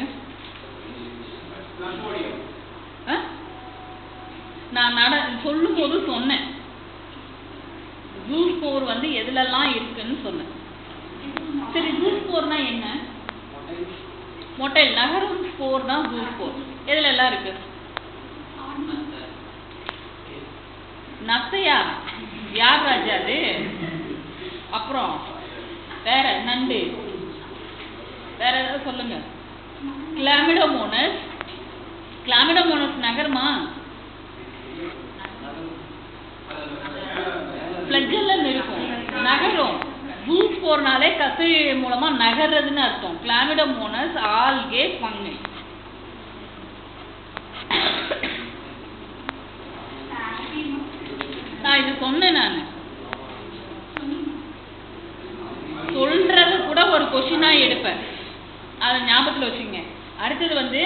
ஆ? நான் நட சொல்லும்போது சொன்னேன் ஜூஸ்போர் வந்து எதுலலாம் இருக்குன்னு சொன்னேன் சரி ஜூஸ்போர்னா என்ன மொட்டைல் நகரும் ஸ்போர் தான் ஜூஸ்போர் எதுல எல்லாம் இருக்கு நத்தையா யார் ராஜா அது அப்புறம் வேற நண்டு வேற ஏதாவது சொல்லுங்க கிளாமிடோமோனஸ் கிளாமிடோமோனஸ் நகருமா ஃப்ளஜெல்லன் இருக்கும் நகரும் ஜூஸ் போறனாலே கசை மூலமா நகர்றதுன்னு அர்த்தம் கிளாமிடோமோனஸ் ஆல்கே ஃபங்கை நான் இது சொன்னேன் நான் சொல்றது கூட ஒரு கொஷினா எடுப்பேன் அதை ஞாபகத்துல வச்சுங்க அடுத்தது வந்து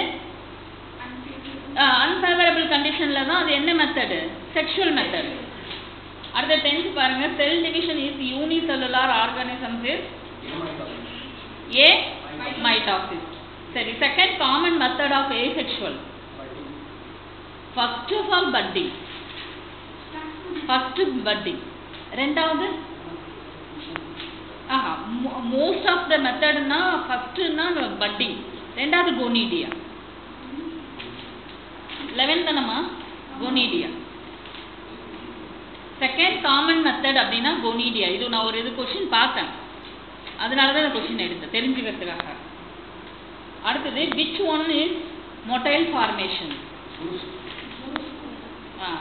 அன்ஃபேவரபிள் கண்டிஷன்ல தான் அது என்ன மெத்தடு செக்ஷுவல் மெத்தட் அடுத்த டென்த் பாருங்க cell division is unicellular organisms is a mitosis சரி second common method of asexual first of all budding first budding ரெண்டாவது ஆஹா மோஸ்ட் ஆஃப் த மெத்தட்னா ஃபர்ஸ்ட்னா பட்டிங் ரெண்டாவது கோனிடியா லெவன்த் தானம்மா கோனிடியா செகண்ட் காமன் மெத்தட் அப்படின்னா கோனிடியா இது நான் ஒரு இது கொஸ்டின் பார்த்தேன் அதனால தான் இந்த கொஸ்டின் எடுத்தேன் தெரிஞ்சுக்கிறதுக்காக அடுத்தது which one is motile formation ஆ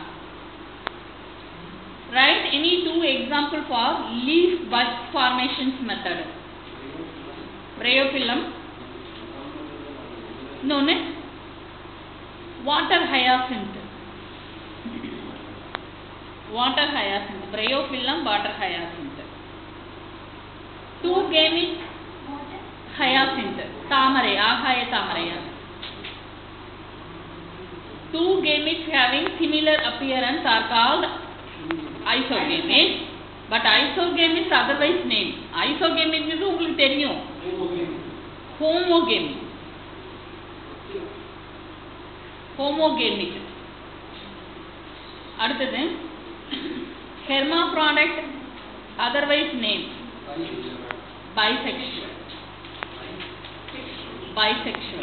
Write any two example for leaf bud formations method. Bryophyllum. இன்னொன்று water hyacinth water hyacinth bryophyllum water hyacinth two gamete hyacinth தாமரை ஆகாய தாமரையா two gametes having similar appearance are called isogamic but isogamic is otherwise name isogamic is உங்களுக்கு தெரியும் homogamic homogamic அடுத்தது hermaphrodite otherwise name bisexual bisexual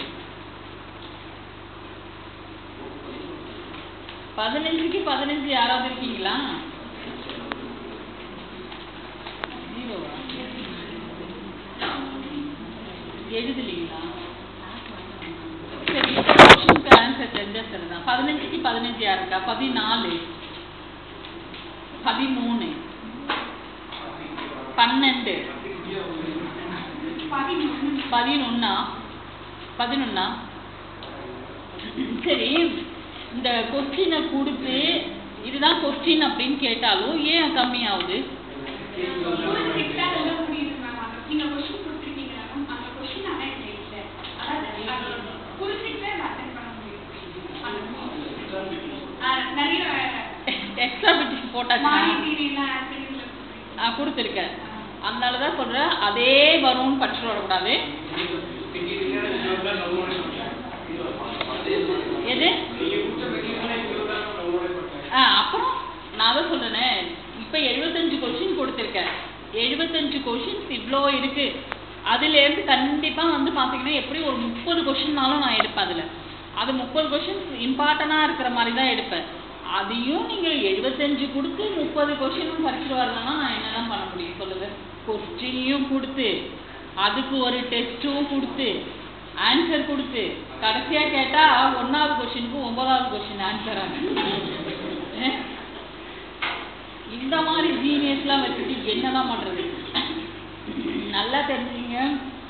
பதினஞ்சுக்கு பதினஞ்சு யாராவது இருக்கீங்களா எழுதலீங்களா சரி இப்போ கொஸ்டினுக்கு ஆன்சர் தெரிஞ்சா சரிதான் பதினஞ்சுக்கு பதினஞ்சு யாருக்கா பதினாலு பதிமூணு பன்னெண்டு பதினொன்னா பதினொன்னா சரி இந்த கொஸ்டினை கொடுத்து இதுதான் கொஸ்டின் அப்படின்னு கேட்டாலும் ஏன் கம்மியாகுது எக்ஸ்ட்ரா பிட் போட்டாச்சு நான் கொடுத்துருக்கேன் அதனால தான் சொல்கிறேன் அதே வரும்னு படிச்சுட்டு வரக்கூடாது எது ஆ அப்புறம் நான் தான் சொல்றேனே இப்போ எழுபத்தஞ்சு கொஷின் கொடுத்துருக்கேன் எழுபத்தஞ்சு கொஷின்ஸ் இவ்வளோ இருக்கு அதுலேருந்து கண்டிப்பாக வந்து பார்த்தீங்கன்னா எப்படி ஒரு முப்பது கொஷின்னாலும் நான் எடுப்பேன் அதில் அது முப்பது கொஷின்ஸ் இம்பார்ட்டண்டாக இருக்கிற மாதிரி தான் எடுப்பேன் அதையும் நீங்கள் எழுபத்தஞ்சு கொடுத்து முப்பது கொஷினும் படிச்சுட்டு வரலன்னா நான் என்னதான் பண்ண முடியும் சொல்லுங்க கொஸ்டினையும் கொடுத்து அதுக்கு ஒரு டெஸ்ட்டும் கொடுத்து ஆன்சர் கொடுத்து கடைசியாக கேட்டால் ஒன்றாவது கொஷினுக்கு ஒன்பதாவது கொஷின் ஆன்சர் ஆகும் இந்த மாதிரி ஜீனியஸ்லாம் வச்சுட்டு என்னதான் பண்ணுறது நல்லா தெரிஞ்சுங்க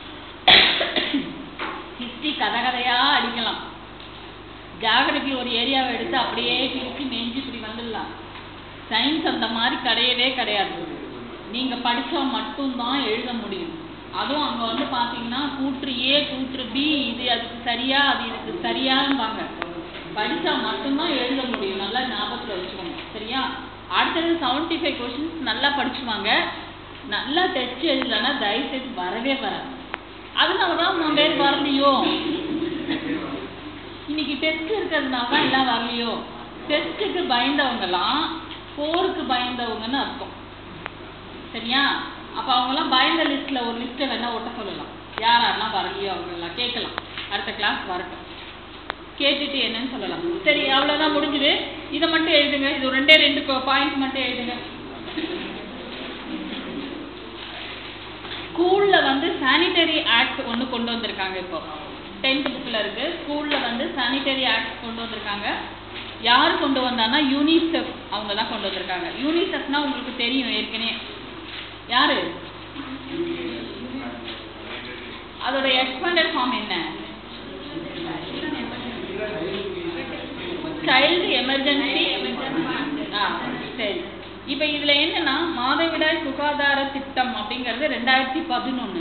ஹிஸ்ட்ரி கதை கதையாக அடிக்கலாம் ஜாகிரபி ஒரு ஏரியாவை எடுத்து அப்படியே பிரித்து நெஞ்சு இப்படி வந்துடலாம் சயின்ஸ் அந்த மாதிரி கிடையவே கிடையாது நீங்கள் படித்தா மட்டும்தான் எழுத முடியும் அதுவும் அங்கே வந்து பார்த்தீங்கன்னா கூற்று ஏ கூற்று பி இது அதுக்கு சரியா அது இதுக்கு சரியாம்பாங்க படித்தா மட்டும்தான் எழுத முடியும் நல்லா ஞாபகத்தில் வச்சுக்கோங்க சரியா அடுத்தது செவன்ட்டி ஃபைவ் கொஷின்ஸ் நல்லா படிச்சுவாங்க நல்லா டெஸ்ட் எழுதலைன்னா தயவுசெய்து வரவே வராது அதனால தான் நம்ம பேர் வரலையோ இன்னைக்கு டெஸ்ட் இருக்கிறதுனால தான் எல்லாம் வரலையோ டெஸ்ட்டுக்கு பயந்தவங்கலாம் போருக்கு பயந்தவங்கன்னு அர்த்தம் சரியா அப்போ அவங்கெல்லாம் பயந்த லிஸ்ட்டில் ஒரு லிஸ்ட்டை வேணால் ஒட்ட சொல்லலாம் யார் யாரெல்லாம் வரலையோ அவங்கெல்லாம் கேட்கலாம் அடுத்த கிளாஸ் வரட்டும் கேட்டுட்டு என்னன்னு சொல்லலாம் சரி அவ்வளோதான் முடிஞ்சுது இதை மட்டும் எழுதுங்க இது ரெண்டே ரெண்டு பாயிண்ட் மட்டும் எழுதுங்க ஸ்கூலில் வந்து சானிட்டரி ஆக்ட் ஒன்று கொண்டு வந்திருக்காங்க இப்போ டென்த் புக்கில் இருக்குது ஸ்கூலில் வந்து சானிட்டரி ஆக்ட் கொண்டு வந்திருக்காங்க யார் கொண்டு வந்தான்னா யூனிசெஃப் அவங்க தான் கொண்டு வந்திருக்காங்க யூனிசெஃப்னா உங்களுக்கு தெரியும் ஏற்கனவே யாரு அதோட எக்ஸ்பெண்டட் ஃபார்ம் என்ன சைல்டு எமர்ஜென்சி ஆ சரி இப்போ இதில் என்னன்னா மாதவிடாய் சுகாதார திட்டம் அப்படிங்கிறது ரெண்டாயிரத்தி பதினொன்று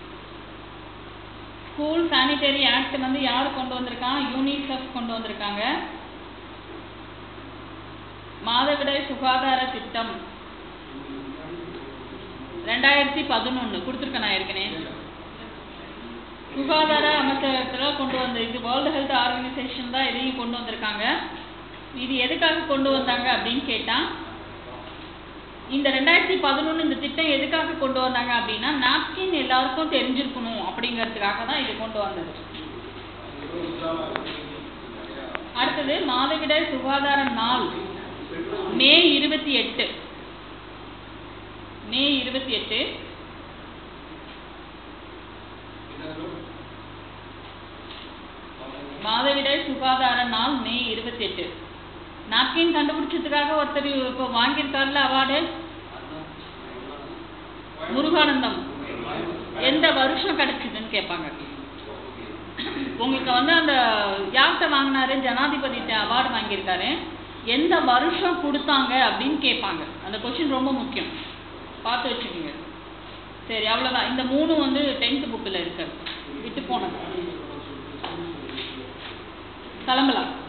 ஸ்கூல் சானிட்டரி ஆக்ட் வந்து யார் கொண்டு வந்திருக்காங்க யூனிசெஃப் கொண்டு வந்திருக்காங்க மாதவிடாய் சுகாதார திட்டம் ரெண்டாயிரத்தி பதினொன்று கொடுத்துருக்கேன் நான் ஏற்கனவே சுகாதார அமைச்சகத்தில் கொண்டு வந்த இது வேர்ல்டு ஹெல்த் ஆர்கனைசேஷன் தான் இதையும் கொண்டு வந்திருக்காங்க இது எதுக்காக கொண்டு வந்தாங்க அப்படின்னு கேட்டால் இந்த ரெண்டாயிரத்தி பதினொன்று இந்த திட்டம் எதுக்காக கொண்டு வந்தாங்க அப்படின்னா நாப்கின் எல்லாருக்கும் தெரிஞ்சிருக்கணும் அப்படிங்கிறதுக்காக தான் இது கொண்டு வந்தது அடுத்தது மாதவிடாய் சுகாதார நாள் மே இருபத்தி எட்டு மே இருபத்தி எட்டு மாதவிடாய் சுகாதார நாள் மே இருபத்தி எட்டு நாப்கின் கண்டுபிடிச்சதுக்காக ஒருத்தர் இப்போ வாங்கியிருக்காருல அவார்டு முருகானந்தம் எந்த வருஷம் கிடைச்சதுன்னு கேட்பாங்க உங்களுக்கு வந்து அந்த யார்கிட்ட வாங்கினாரு ஜனாதிபதிட்ட அவார்டு வாங்கியிருக்காரு எந்த வருஷம் கொடுத்தாங்க அப்படின்னு கேட்பாங்க அந்த கொஷின் ரொம்ப முக்கியம் பார்த்து வச்சுக்கோங்க சரி அவ்வளோதான் இந்த மூணு வந்து டென்த் புக்கில் இருக்கு விட்டு போனது கிளம்பலாம்